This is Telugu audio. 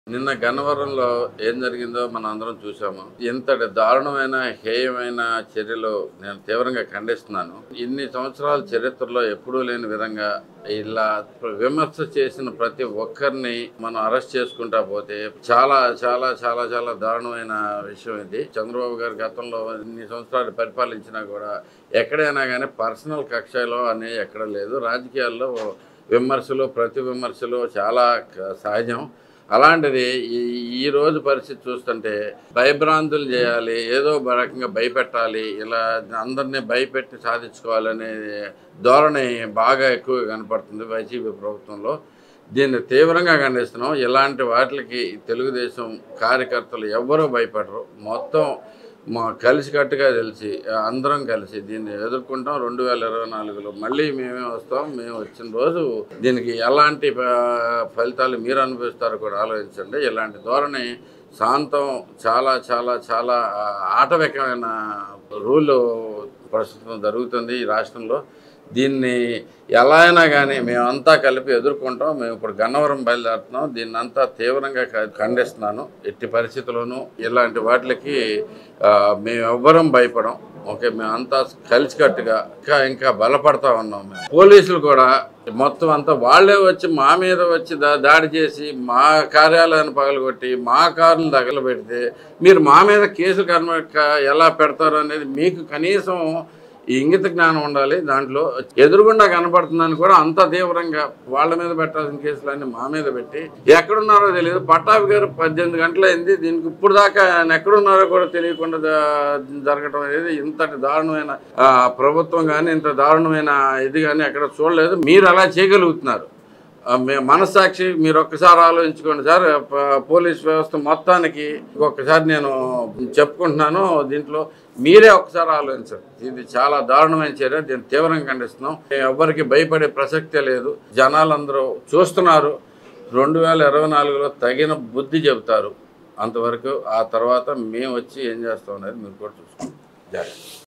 నిన్న గన్నవరంలో ఏం జరిగిందో మనం అందరం చూసాము ఇంతటి దారుణమైన హేయమైన చర్యలు నేను తీవ్రంగా ఖండిస్తున్నాను ఇన్ని సంవత్సరాల చరిత్రలో ఎప్పుడూ లేని విధంగా ఇలా విమర్శ చేసిన ప్రతి ఒక్కరిని మనం అరెస్ట్ చేసుకుంటా పోతే చాలా చాలా చాలా చాలా దారుణమైన విషయం ఇది చంద్రబాబు గారు గతంలో ఇన్ని సంవత్సరాలు పరిపాలించినా కూడా ఎక్కడైనా కానీ పర్సనల్ కక్షలో అనేది ఎక్కడ లేదు రాజకీయాల్లో విమర్శలు ప్రతి విమర్శలు చాలా క- సహజం అలాంటిది ఈ ఈ రోజు పరిస్థితి చూస్తుంటే భయభ్రాంతులు చేయాలి ఏదో ఒక రకంగా భయపెట్టాలి ఇలా అందరినీ భయపెట్టి సాధించుకోవాలనే ధోరణి బాగా ఎక్కువ కనపడుతుంది వైసీపీ ప్రభుత్వంలో దీన్ని తీవ్రంగా ఖండిస్తున్నాం ఇలాంటి వాటికి తెలుగుదేశం కార్యకర్తలు ఎవ్వరూ భయపడరు మొత్తం మా కలిసికట్టుగా తెలిసి అందరం కలిసి దీన్ని ఎదుర్కొంటాం రెండు వేల ఇరవై నాలుగులో మళ్ళీ మేమే వస్తాం మేము వచ్చిన రోజు దీనికి ఎలాంటి ఆ, ఫలితాలు మీరు అనుభవిస్తారో కూడా ఆలోచించండి ఇలాంటి ధోరణి శాంతం చాలా చాలా చాలా ఆ, ఆటవికమైన రూల్ ప్రస్తుతం జరుగుతుంది ఈ రాష్ట్రంలో దీన్ని ఎలా అయినా కానీ మేమంతా కలిపి ఎదుర్కొంటాం మేము ఇప్పుడు గన్నవరం బయలుదేరుతున్నాం దీన్ని అంతా తీవ్రంగా ఖ- ఖండిస్తున్నాను ఎట్టి పరిస్థితుల్లోనూ ఇలాంటి వాటికి ఆ, మేము ఎవ్వరం భయపడం ఓకే మేమంతా కలిసికట్టుగా ఇంకా ఇంకా బలపడతా ఉన్నాం మేము పోలీసులు కూడా మొత్తం అంతా వాళ్ళే వచ్చి మా మీద వచ్చి దా దాడి చేసి మా కార్యాలయాన్ని పగలగొట్టి మా కార్లు తగలబెడితే మీరు మా మీద కేసు కర్మ క- ఎలా పెడతారు అనేది మీకు కనీసం ఈ ఇంగిత జ్ఞానం ఉండాలి దాంట్లో ఎదురుగుండా కనపడుతుందని కూడా అంత తీవ్రంగా వాళ్ళ మీద పెట్టాల్సిన కేసులన్నీ మా మీద పెట్టి ఎక్కడున్నారో తెలియదు పట్టాభి గారు పద్దెనిమిది గంటలైంది దీనికి ఇప్పుడు దాకా ఆయన ఎక్కడున్నారో కూడా తెలియకుండా జ- జరగటం అనేది ఇంతటి దారుణమైన ఆ, ప్రభుత్వం కానీ ఇంత దారుణమైన ఇది కానీ ఎక్కడ చూడలేదు మీరు అలా చేయగలుగుతున్నారు ఆ, మే- మనస్సాక్షి మీరు ఒక్కసారి ఆలోచించుకోండి సార్ ప- పోలీస్ వ్యవస్థ మొత్తానికి ఒక్కసారి నేను చెప్పుకుంటున్నాను దీంట్లో మీరే ఒక్కసారి ఆలోచించండి ఇది చాలా దారుణమైన చర్య దీన్ని తీవ్రంగా ఖండిస్తున్నాం ఎవ్వరికి భయపడే ప్రసక్తే లేదు జనాలందరూ చూస్తున్నారు రెండు వేల ఇరవై నాలుగులో తగిన బుద్ధి చెబుతారు అంతవరకు ఆ తర్వాత మేము వచ్చి ఏం చేస్తాం అనేది మీరు కూడా చూసుకోండి జాగ్రత్త